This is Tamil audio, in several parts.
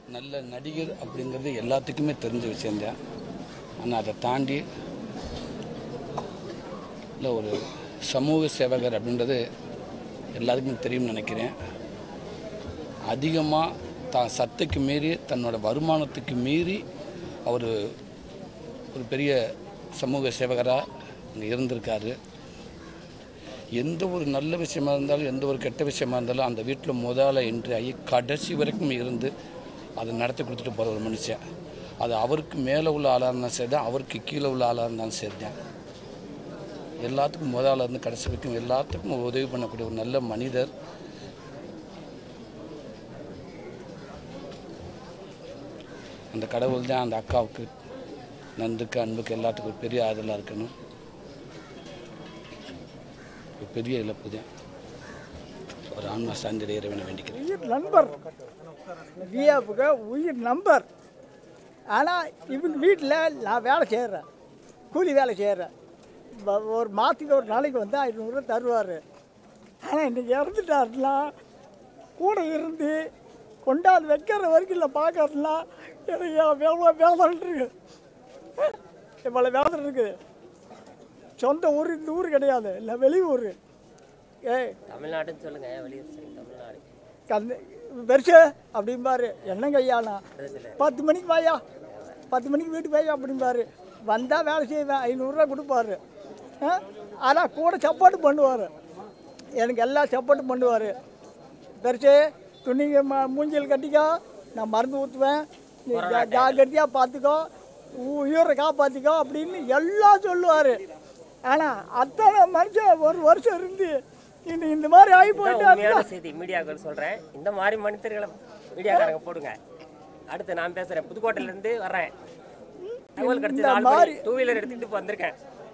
நல்ல நடிகர் அப்படிங்கிறது எல்லாத்துக்குமே தெரிஞ்ச விஷயந்தான் ஆனால் அதை தாண்டி இல்லை ஒரு சமூக சேவகர் அப்படின்றது எல்லாத்துக்குமே தெரியும்னு நினைக்கிறேன் அதிகமாக தான் சத்துக்கு மீறி தன்னோட வருமானத்துக்கு மீறி அவர் ஒரு பெரிய சமூக சேவகராக இங்கே இருந்திருக்காரு எந்த ஒரு நல்ல விஷயமா இருந்தாலும் எந்த ஒரு கெட்ட விஷயமா இருந்தாலும் அந்த வீட்டில் முதல்ல என்ட்ரி ஆகி கடைசி வரைக்கும் இருந்து அதை நடத்தி கொடுத்துட்டு போகிற ஒரு மனுஷன் அது அவருக்கு மேலே உள்ள ஆளாக இருந்தாலும் சரி தான் அவருக்கு கீழே உள்ள ஆளாக இருந்தாலும் சரி தான் எல்லாத்துக்கும் முதல்ல இருந்து கடைசி வரைக்கும் எல்லாத்துக்கும் உதவி பண்ணக்கூடிய ஒரு நல்ல மனிதர் அந்த கடவுள் தான் அந்த அக்காவுக்கு நந்துக்கு அன்புக்கு எல்லாத்துக்கும் ஒரு பெரிய ஆதலாக இருக்கணும் ஒரு பெரிய இழப்பு தான் ஒரு ஆன்மா சாந்தி இறைவனை வேண்டிக்கிறேன் உயிர் நண்பர் விஏப்புக்கு உயிர் நம்பர் ஆனால் இவங்க வீட்டில் நான் வேலை செய்கிறேன் கூலி வேலை செய்கிறேன் ஒரு மாதத்துக்கு ஒரு நாளைக்கு வந்து ஐநூறுரூவா தருவார் ஆனால் இன்றைக்கி இறந்துட்டாருன்னா கூட இருந்து கொண்டாந்து வைக்கிற வரைக்கும் இல்லை பார்க்கறதுனா எனக்கு எவ்வளோ வேதனை இருக்குது இவ்வளோ வேதனை இருக்குது சொந்த ஊர் இந்த ஊர் கிடையாது இல்லை வெளியூர் ஏய் தமிழ்நாடுன்னு சொல்லுங்க வெளியூர் சரி தமிழ்நாடு கந்து பெருசு அப்படிம்பாரு என்னங்க ஐயாண்ணா பத்து மணிக்கு வாயா பத்து மணிக்கு வீட்டுக்கு வாயா அப்படிம்பாரு வந்தால் வேலை செய்வேன் ஐநூறுரூவா கொடுப்பாரு ஆ? ஆனால் கூட சப்போர்ட் பண்ணுவார் எனக்கு எல்லா சப்போர்ட்டும் பண்ணுவார் பெருசு துணிங்க ம மூஞ்சில் கட்டிக்கோ நான் மருந்து ஊற்றுவேன் நீ ஜா- ஜாக்கிரதையாக பார்த்துக்கோ உ- உயிரை காப்பாற்றிக்கோ அப்படின்னு எல்லாம் சொல்லுவார் ஆனால் அத்தனை மனுஷன் ஒரு வருஷம் இருந்து இந்த இந்த மாதிரி ஆகி இதான் போயிட்டு உண்மையான செய்தி மீடியாக்கள் சொல்றேன் இந்த மாதிரி மனிதர்களை மீடியாக்காரங்க போடுங்க அடுத்து நான் பேசுறேன் புதுக்கோட்டையில இருந்து வர்றேன் தகவல் கிடைச்சது ஆள் மாதிரி டூ வீலர் எடுத்துட்டு இப்ப வந்திருக்கேன்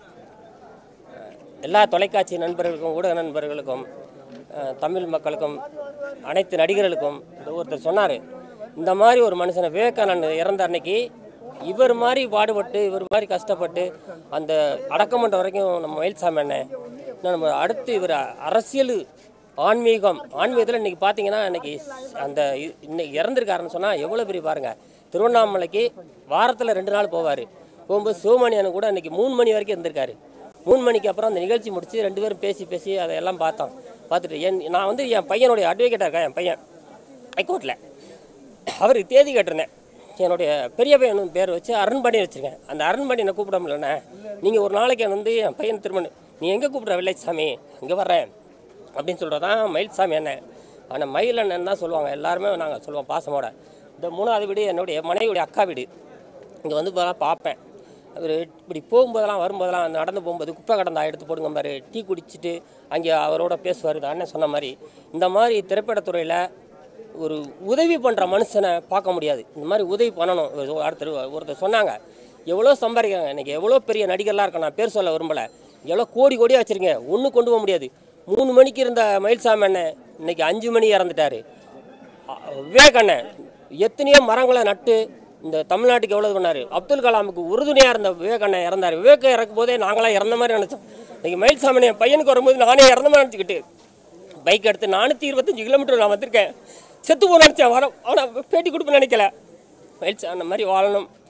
எல்லா தொலைக்காட்சி நண்பர்களுக்கும் ஊடக நண்பர்களுக்கும் அஹ், தமிழ் மக்களுக்கும் அனைத்து நடிகர்களுக்கும் இந்த ஒருத்தர் சொன்னார் இந்த மாதிரி ஒரு மனுஷனை விவேகானந்தர் இறந்த அன்னைக்கு இவர் மாதிரி பாடுபட்டு இவர் மாதிரி கஷ்டப்பட்டு அந்த அடக்கம் பண்ணுற வரைக்கும் நம்ம மயில்சாமி அண்ணன் இன்னும் நம்ம அடுத்து இவர் அரசியல் ஆன்மீகம் ஆன்மீகத்தில் இன்னைக்கு பார்த்தீங்கன்னா இன்னைக்கு அந்த இ- இன்னைக்கு இறந்துருக்காருன்னு சொன்னால் எவ்வளோ பெரிய பாருங்க திருவண்ணாமலைக்கு வாரத்தில் ரெண்டு நாள் போவார் போகும்போது சிவமணி அண்ணன் கூட இன்னைக்கு மூணு மணி வரைக்கும் இருந்திருக்காரு மூணு மணிக்கு அப்புறம் அந்த நிகழ்ச்சி முடிச்சு ரெண்டு பேரும் பேசி பேசி அதையெல்லாம் பார்த்தோம் பார்த்துட்டு என் நான் வந்து என் பையனுடைய அட்வொகேட்டாக இருக்கேன் என் பையன் ஹைகோர்ட்டில் அவருக்கு தேதி கேட்டிருந்தேன் என்னுடைய பெரிய பையன் பேர் வச்சு அருண்பாண்டி வச்சுருக்கேன் அந்த அருண்பாண்டியனை கூப்பிட முடியலண்ணே நீங்கள் ஒரு நாளைக்கு வந்து என் பையன் திருமணம் நீ எங்கே கூப்பிட்ற வெள்ளைச்சாமி இங்கே வர்றேன் அப்படின்னு சொல்கிறதான் மயில்சாமி அண்ணன் ஆனால் மயில் அண்ணன் தான் சொல்லுவாங்க எல்லாருமே நாங்கள் சொல்லுவோம் பாசமோட இந்த மூணாவது வீடு என்னுடைய மனைவியுடைய அக்கா வீடு இங்கே வந்து இப்போதான் பார்ப்பேன் அவர் இப்படி போகும்போதெல்லாம் வரும்போதெல்லாம் நடந்து போகும்போது குப்பை கடந்தா எடுத்து போடுங்க மாதிரி டீ குடிச்சிட்டு அங்கே அவரோட பேசுவார் இந்த அண்ணன் சொன்ன மாதிரி இந்த மாதிரி திரைப்படத்துறையில் ஒரு உதவி பண்ணுற மனுஷனை பார்க்க முடியாது இந்த மாதிரி உதவி பண்ணணும் ஒரு- அடுத்தர் ஒருத்தர் சொன்னாங்க எவ்வளோ சம்பாதிக்கிறாங்க இன்றைக்கி எவ்வளோ பெரிய நடிகர்லாம் இருக்கேன் நான் பேர் சொல்ல விரும்பலை எவ்வளோ கோடி கோடியாக வச்சுருக்கேன் ஒன்றும் கொண்டு போக முடியாது மூணு மணிக்கு இருந்த மயில்சாமி அண்ணன் இன்னைக்கு அஞ்சு மணி இறந்துட்டாரு அ- விவேக் அண்ணன் எத்தனையோ மரங்களை நட்டு இந்த தமிழ்நாட்டுக்கு எவ்வளவு பண்ணாரு அப்துல் கலாமுக்கு உறுதுணையாக இருந்த விவேக் அண்ணன் இறந்தார் விவேக் இறக்கும் போதே நாங்களாம் இறந்த மாதிரி நினச்சோம் இன்னைக்கு மயில்சாமி என் பையனுக்கு வரும்போது நானே இறந்த மாதிரி நினச்சிக்கிட்டு பைக் எடுத்து நானூற்றி இருபத்தஞ்சு கிலோமீட்டர் நான் வந்திருக்கேன் செத்து போன நினச்சேன் வர ஆனால் பேட்டி கொடுப்பேன்னு நினைக்கல மயில்சாமி மாதிரி வாழணும்